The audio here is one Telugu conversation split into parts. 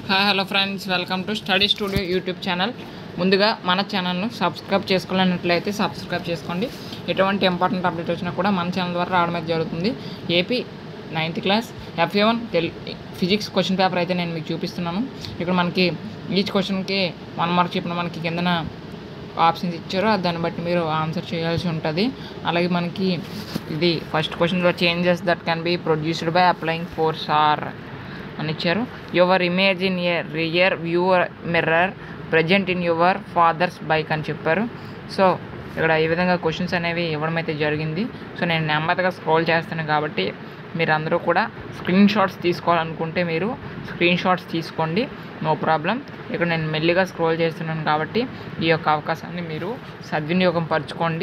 hi hello friends welcome to study studio YouTube channel ముందుగా మన ఛానల్ను సబ్స్క్రైబ్ చేసుకోలేనట్లయితే సబ్స్క్రైబ్ చేసుకోండి ఎటువంటి ఇంపార్టెంట్ అప్డేట్ వచ్చినా కూడా మన ఛానల్ ద్వారా రావడం అయితే జరుగుతుంది AP ninth class FA one తెల్ ఫిజిక్స్ క్వశ్చన్ పేపర్ అయితే నేను మీకు చూపిస్తున్నాను ఇక్కడ మనకి ఈచ్ క్వశ్చన్కి వన్ మార్క్ చెప్పిన మనకి కిందన ఆప్షన్స్ ఇచ్చారో దాన్ని బట్టి మీరు ఆన్సర్ చేయాల్సి ఉంటుంది అలాగే మనకి ఇది ఫస్ట్ క్వశ్చన్లో changes that can be produced by applying force are అని ఇచ్చారు your image in a rear viewer mirror present in your father's bike అని చెప్పారు సో ఇక్కడ ఈ విధంగా క్వశ్చన్స్ అనేవి ఇవ్వడం అయితే జరిగింది సో నేను నెమ్మదిగా స్క్రోల్ చేస్తాను కాబట్టి మీరు అందరూ కూడా స్క్రీన్ షాట్స్ తీసుకోవాలనుకుంటే మీరు స్క్రీన్ షాట్స్ తీసుకోండి నో ప్రాబ్లం ఇక్కడ నేను మెల్లిగా స్క్రోల్ చేస్తున్నాను కాబట్టి ఈ యొక్క అవకాశాన్ని మీరు సద్వినియోగం పరచుకోండి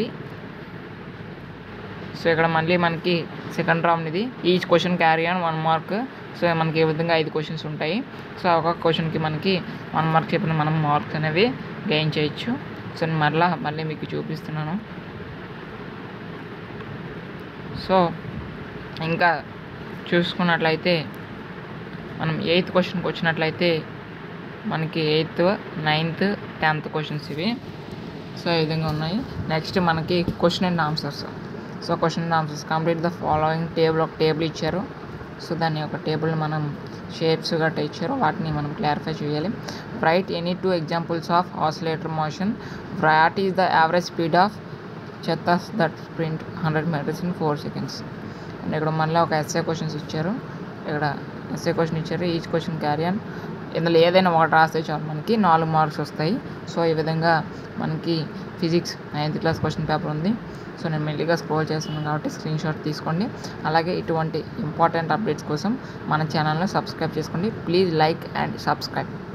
సో ఇక్కడ మళ్ళీ మనకి సెకండ్ రౌండ్ ఇది each question carry on one mark so మనకి ఈ విధంగా ఐదు క్వశ్చన్స్ ఉంటాయి సో ఒక క్వశ్చన్కి మనకి వన్ మార్క్ చెప్పిన మనం మార్క్స్ అనేవి గెయిన్ చేయొచ్చు సో నేను మరలా మళ్ళీ మీకు చూపిస్తున్నాను సో ఇంకా చూసుకున్నట్లయితే మనం ఎయిత్ క్వశ్చన్కి వచ్చినట్లయితే మనకి ఎయిత్ నైన్త్ టెన్త్ క్వశ్చన్స్ ఇవి సో ఈ విధంగా ఉన్నాయి నెక్స్ట్ మనకి question and answers so question and answers complete the following table ఒక టేబుల్ ఇచ్చారు సో దాని యొక్క టేబుల్ని మనం షేప్స్ గట్రా ఇచ్చారు వాటిని మనం క్లారిఫై చేయాలి right any two examples of oscillator motion what is the average speed of cheetahs that sprint hundred metres in four seconds and ఇక్కడ మళ్ళీ ఒక ఎస్ఏ క్వశ్చన్స్ ఇచ్చారు ఇక్కడ ఎస్ఏ క్వశ్చన్ ఇచ్చారు ఈచ్ క్వశ్చన్ క్యారియన్ ఇందులో ఏదైనా ఒకటి రాస్తే చాలు మనకి నాలుగు మార్క్స్ వస్తాయి సో ఈ విధంగా మనకి physics ninth class question paper ఉంది సో నేను మెల్లిగా స్క్రోల్ చేస్తున్నాను కాబట్టి స్క్రీన్ షాట్ తీసుకోండి అలాగే ఇటువంటి ఇంపార్టెంట్ అప్డేట్స్ కోసం మన ఛానల్ను సబ్స్క్రైబ్ చేసుకోండి ప్లీజ్ లైక్ అండ్ సబ్స్క్రైబ్